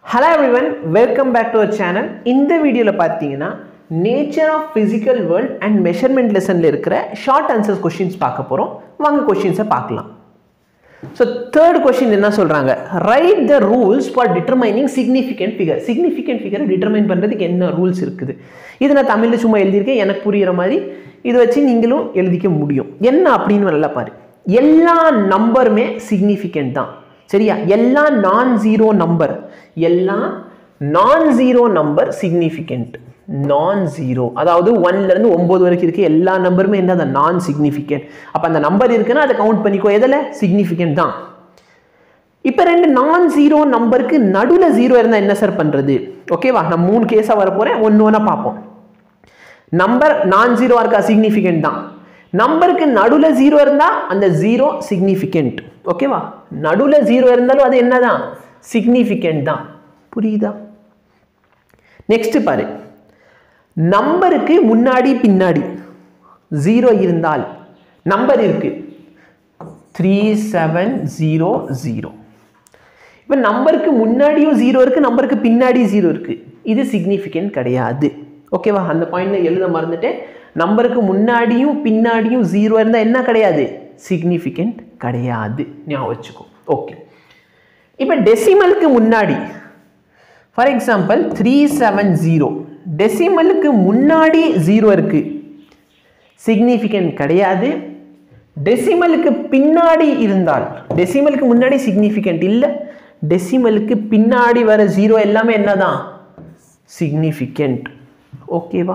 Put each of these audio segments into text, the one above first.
hello everyone welcome back to our channel இந்த வீடியோவில் பார்த்தீங்கன்னா nature of physical world and measurement லெசனில் இருக்கிற ஷார்ட் ஆன்சர்ஸ் கொஷின்ஸ் பார்க்க போகிறோம் வாங்க கொஷின்ஸை பார்க்கலாம் ஸோ தேர்ட் கொஷின் என்ன சொல்கிறாங்க right the rules for determining significant figure significant ஃபிகரை டிட்டர்மைன் பண்ணுறதுக்கு என்ன ரூல்ஸ் இருக்குது இது நான் தமிழில் சும்மா எழுதியிருக்கேன் எனக்கு புரிகிற மாதிரி இதை வச்சு நீங்களும் எழுதிக்க முடியும் என்ன அப்படின்னு நல்லா பாரு எல்லா நம்பருமே சிக்னிஃபிகண்ட் தான் சரியா எல்லா நான் ஜீரோ நம்பர் எல்லா non zero number significant non zero அதாவது ஒன்லேருந்து ஒம்பது வரைக்கும் இருக்க எல்லா நம்பருமே என்ன நான் சிக்னிஃபிகண்ட் அப்போ அந்த நம்பர் இருக்குன்னா அதை கவுண்ட் பண்ணிக்கோ எதில் சிக்னிஃபிகண்ட் தான் இப்போ ரெண்டு நான் ஜீரோ நம்பருக்கு நடுவில் ஜீரோ இருந்தால் என்ன சார் பண்ணுறது ஓகேவா நான் மூணு கேஸாக வர போகிறேன் ஒன்று ஒன்றா பார்ப்போம் நம்பர் நான் ஜீரோவாக இருக்கா சிக்னிஃபிகண்ட் தான் நம்பருக்கு நடுவில் ஜீரோ இருந்தால் அந்த ஜீரோ சிக்னிஃபிகண்ட் ஓகேவா நடுவில் ஜீரோ இருந்தாலும் அது என்னதான் சிக்னிஃபிகண்ட் தான் புரியுதா நெக்ஸ்ட் பாரு நம்பருக்கு முன்னாடி பின்னாடி ஜீரோ இருந்தால் நம்பர் இருக்கு த்ரீ செவன் ஜீரோ ஜீரோ இப்போ நம்பருக்கு முன்னாடியும் ஜீரோ இருக்கு நம்பருக்கு பின்னாடி ஜீரோ இருக்கு இது சிக்னிஃபிகண்ட் கிடையாது ஓகேவா அந்த பாயிண்ட்ல எழுத மறந்துட்டேன் நம்பருக்கு முன்னாடியும் பின்னாடியும் ஜீரோ இருந்தால் என்ன கிடையாது சிக்னிஃபிகண்ட் கிடையாது ஞாபகம் வச்சுக்கோ ஓகே இப்போ டெசிமலுக்கு முன்னாடி for example three seven zero டெசிமலுக்கு முன்னாடி ஜீரோ இருக்கு சிக்னிஃபிகண்ட் கிடையாது டெசிமலுக்கு பின்னாடி இருந்தால் டெசிமலுக்கு முன்னாடி சிக்னிஃபிகண்ட் இல்லை டெசிமலுக்கு பின்னாடி வர ஜீரோ எல்லாமே என்னதான் சிக்னிஃபிகண்ட் ஓகேவா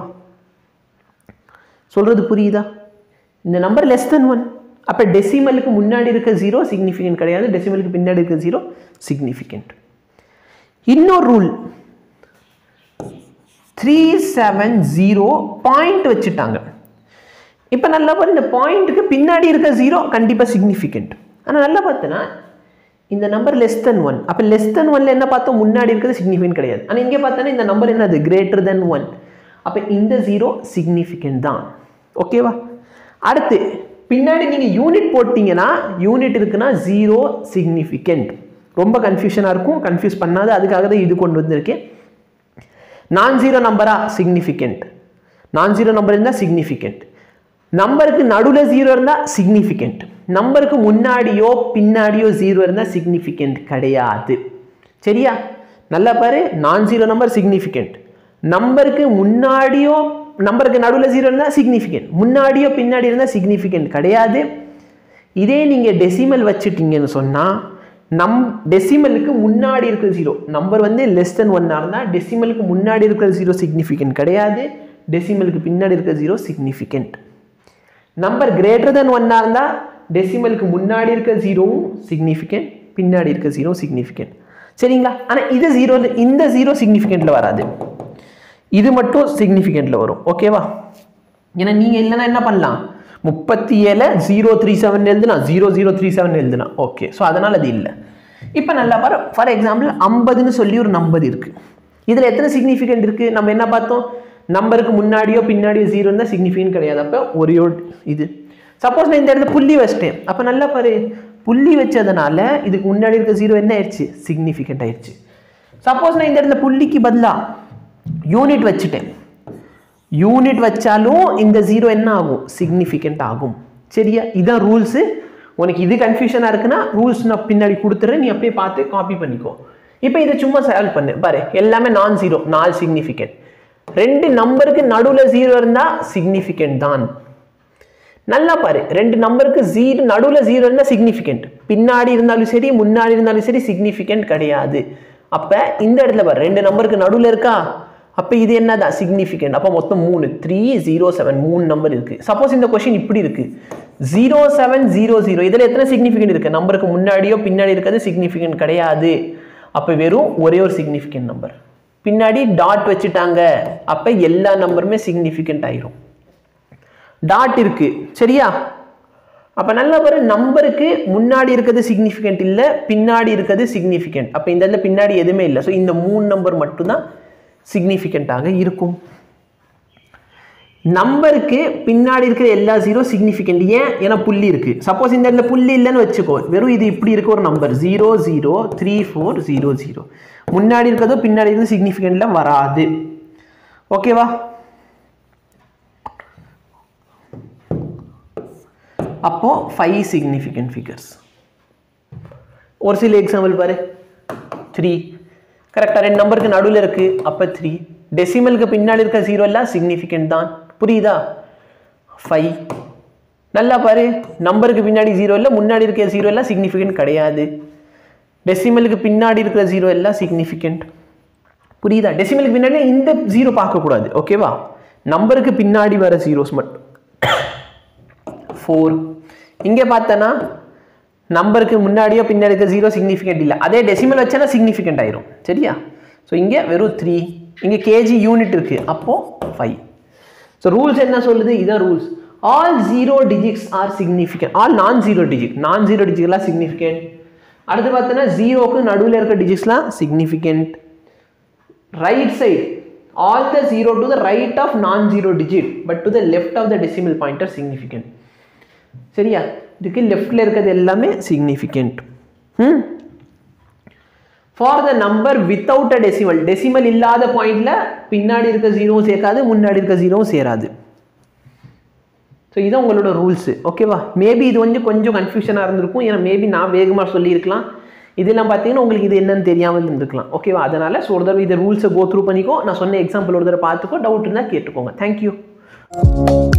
சொல்றது புரியுதா இந்த நம்பர் லெஸ் தென் ஒன் அப்போ டெசிமலுக்கு முன்னாடி இருக்க ஜீரோ சிக்னிஃபிகண்ட் கிடையாது டெசிமலுக்கு பின்னாடி இருக்க ஜீரோ சிக்னிஃபிகண்ட் இன்னொரு rule three seven zero point வச்சுட்டாங்க இப்போ நல்லா பாரு இந்த பாயிண்ட்டுக்கு பின்னாடி இருக்க ஜீரோ கண்டிப்பாக சிக்னிஃபிகண்ட் ஆனால் நல்லா பார்த்தோன்னா இந்த நம்பர் லெஸ் தென் ஒன் அப்போ லெஸ் தென் ஒன்ல என்ன பார்த்தோம் முன்னாடி இருக்கிறது சிக்னிஃபிகண்ட் கிடையாது ஆனால் இங்கே பார்த்தோன்னா இந்த நம்பர் என்னது கிரேட்டர் தென் ஒன் அப்போ இந்த ஜீரோ சிக்னிஃபிகண்ட் தான் ஓகேவா அடுத்து பின்னாடி நீங்கள் யூனிட் போட்டிங்கன்னா யூனிட் இருக்குன்னா ஜீரோ சிக்னிஃபிகண்ட் ரொம்ப கன்ஃபியூஷனாக இருக்கும் கன்ஃபியூஸ் பண்ணாது அதுக்காக தான் இது கொண்டு வந்திருக்கேன் நான் ஜீரோ நம்பரா சிக்னிஃபிகண்ட் நான் ஜீரோ நம்பர் இருந்தால் சிக்னிஃபிகண்ட் நம்பருக்கு நடுவில் ஜீரோ இருந்தால் சிக்னிஃபிகண்ட் நம்பருக்கு முன்னாடியோ பின்னாடியோ ஜீரோ இருந்தால் சிக்னிஃபிகண்ட் கிடையாது சரியா நல்லா பாரு நான் ஜீரோ நம்பர் சிக்னிஃபிகண்ட் நம்பருக்கு முன்னாடியோ நம்பருக்கு நடுவில் ஜீரோ இருந்தால் சிக்னிஃபிகண்ட் முன்னாடியோ பின்னாடி இருந்தால் சிக்னிஃபிகண்ட் கிடையாது இதே நீங்கள் டெசிமல் வச்சுட்டீங்கன்னு சொன்னால் நம் டெசிமலுக்கு முன்னாடி இருக்கிற ஜீரோ நம்பர் வந்து லெஸ் தென் ஒன்னாக இருந்தால் டெசிமலுக்கு முன்னாடி இருக்கிற ஜீரோ சிக்னிஃபிகண்ட் கிடையாது டெசிமலுக்கு பின்னாடி இருக்கிற zero significant number greater than ஒன்னாக இருந்தால் டெசிமலுக்கு முன்னாடி இருக்க ஜீரோவும் சிக்னிஃபிகண்ட் பின்னாடி இருக்க ஜீரோ சிக்னிஃபிகண்ட் சரிங்களா ஆனால் இது ஜீரோ இந்த ஜீரோ சிக்னிஃபிகண்ட்டில் வராது இது மட்டும் சிக்னிஃபிகண்ட்டில் வரும் ஓகேவா ஏன்னா நீங்கள் இல்லைன்னா என்ன பண்ணலாம் முப்பத்தி ஏழு ஜீரோ த்ரீ செவன் எழுதுனா ஜீரோ ஜீரோ த்ரீ செவன் எழுதுனா ஓகே ஸோ அதனால் அது இல்லை இப்போ நல்லா பாரு ஃபார் எக்ஸாம்பிள் ஐம்பதுன்னு சொல்லி ஒரு நம்பர் இருக்குது இதில் எத்தனை சிக்னிஃபிகண்ட் இருக்குது நம்ம என்ன பார்த்தோம் நம்பருக்கு முன்னாடியோ பின்னாடியோ ஜீரோ இருந்தால் சிக்னிஃபிகண்ட் கிடையாது அப்போ ஒரே ஒரு இது சப்போஸ் நான் இந்த இடத்துல புள்ளி வச்சிட்டேன் அப்போ நல்லா பாரு புள்ளி வச்சதுனால இதுக்கு முன்னாடி இருக்க ஜீரோ என்ன ஆயிடுச்சு சிக்னிஃபிகண்ட் ஆயிடுச்சு சப்போஸ் நான் இந்த இடத்துல புள்ளிக்கு பதிலாக யூனிட் வச்சுட்டேன் யூனிட் வச்சாலும் இந்த ஜீரோ என்ன ஆகும் சிக்னிஃபிகண்ட் ஆகும் சரியா இதான் ரூல்ஸு உனக்கு இது கன்ஃபியூஷனாக இருக்குன்னா ரூல்ஸ் நான் பின்னாடி கொடுத்துறேன் நீ அப்படியே பார்த்து காப்பி பண்ணிக்கோ இப்போ இதை சும்மா சால்வ் பண்ணு பாரு எல்லாமே நான் ஜீரோ நாலு சிக்னிஃபிகண்ட் ரெண்டு நம்பருக்கு நடுவில் ஜீரோ இருந்தால் சிக்னிஃபிகண்ட் தான் நல்லா பாரு ரெண்டு நம்பருக்கு ஜீரோ நடுவில் ஜீரோ இருந்தால் சிக்னிஃபிகண்ட் பின்னாடி இருந்தாலும் சரி முன்னாடி இருந்தாலும் சரி சிக்னிஃபிகண்ட் கிடையாது அப்போ இந்த இடத்துல பாரு ரெண்டு நம்பருக்கு நடுவில் இருக்கா அப்போ இது என்னதான் சிக்னிஃபிகண்ட் அப்போ மொத்தம் மூணு த்ரீ ஜீரோ செவன் மூணு நம்பர் இருக்குது சப்போஸ் இந்த கொஷின் இப்படி இருக்குது ஜீரோ செவன் ஜீரோ ஜீரோ இதில் எத்தனை சிக்னிஃபிகண்ட் இருக்குது நம்பருக்கு முன்னாடியோ பின்னாடி இருக்கிறது சிக்னிஃபிகண்ட் கிடையாது அப்போ வெறும் ஒரே ஒரு சிக்னிஃபிகண்ட் நம்பர் பின்னாடி டாட் வச்சுட்டாங்க அப்போ எல்லா நம்பருமே சிக்னிஃபிகண்ட் ஆயிரும் டாட் இருக்கு சரியா அப்போ நல்லா பாரு நம்பருக்கு முன்னாடி இருக்கிறது சிக்னிஃபிகண்ட் இல்லை பின்னாடி இருக்கிறது சிக்னிஃபிகண்ட் அப்போ இந்த இடத்துல பின்னாடி எதுவுமே இல்லை ஸோ இந்த மூணு நம்பர் மட்டும்தான் சிக்னிஃபிகண்ட்டாக இருக்கும் நம்பருக்கு பின்னாடி இருக்கிற எல்லா ஜீரோ சிக்னிஃபிகண்ட் ஏன் ஏன்னா புள்ளி இருக்கு சப்போஸ் இந்த இடத்துல புள்ளி இல்லைன்னு வச்சுக்கோ வெறும் இது இப்படி இருக்க ஒரு number zero zero three four zero zero முன்னாடி இருக்கிறதோ பின்னாடி இருக்கிறது சிக்னிஃபிகண்ட்ல வராது ஓகேவா அப்போ ஃபைவ் சிக்னிஃபிகண்ட் ஃபிகர்ஸ் ஒரு சில எக்ஸாம்பிள் பாரு த்ரீ கரெக்டாக ரெண்டு நம்பருக்கு நடுவில் இருக்கு அப்போ த்ரீ டெசிமலுக்கு பின்னாடி இருக்க ஜீரோ எல்லாம் சிக்னிஃபிகண்ட் தான் புரியுதா ஃபைவ் நல்லா பாரு நம்பருக்கு பின்னாடி ஜீரோ இல்லை முன்னாடி இருக்க ஜீரோ எல்லாம் சிக்னிஃபிகண்ட் கிடையாது டெசிமலுக்கு பின்னாடி இருக்கிற ஜீரோ எல்லாம் சிக்னிஃபிகண்ட் புரியுதா டெசிமலுக்கு பின்னாடி இந்த ஜீரோ பார்க்கக்கூடாது ஓகேவா நம்பருக்கு பின்னாடி வர ஜீரோஸ் மட்டும் ஃபோர் இங்கே பார்த்தனா நம்பருக்கு முன்னாடியோ பின்னாடி இருக்க ஜீரோ சிக்னிஃபிகண்ட் இல்லை அதே டெசிமல் வச்சனா சிக்னிஃபிகண்ட் ஆயிரும் சரியா ஸோ இங்கே வெறும் த்ரீ இங்கே கேஜி யூனிட் இருக்கு அப்போ ஃபைவ் ஸோ ரூல்ஸ் என்ன சொல்லுது இதான் rules all zero digits are significant all non zero digit non zero டிஜிட்லாம் சிக்னிஃபிகண்ட் அடுத்து பார்த்தோன்னா ஜீரோக்கு நடுவில் இருக்க டிஜிட்ஸ்லாம் significant right side all the 0 to the right of non-zero digit but to the left of the decimal point are significant சரியா இதுக்கு லெஃப்ட்ல இருக்கிறது எல்லாமே significant hmm for the number without a decimal decimal இல்லாத பாயிண்ட்ல பின்னாடி இருக்க ஜீரோவும் சேர்க்காது முன்னாடி இருக்க ஜீரோவும் சேராது ஸோ இதான் உங்களோட ரூல்ஸு ஓகேவா மேபி இது கொஞ்சம் கொஞ்சம் கன்ஃபியூஷனாக இருந்திருக்கும் ஏன்னா மேபி நான் வேகமாக சொல்லியிருக்கலாம் இதெல்லாம் பார்த்தீங்கன்னா உங்களுக்கு இது என்னன்னு தெரியாமல் இருந்திருக்கலாம் ஓகேவா அதனால் ஸோ ஒரு தடவை இந்த ரூல்ஸை கோ த்ரூ பண்ணிக்கோ நான் சொன்ன எக்ஸாம்பிள் ஒரு தடவை பார்த்துக்கோ டவுட் இருந்தால் கேட்டுக்கோங்க தேங்க்யூ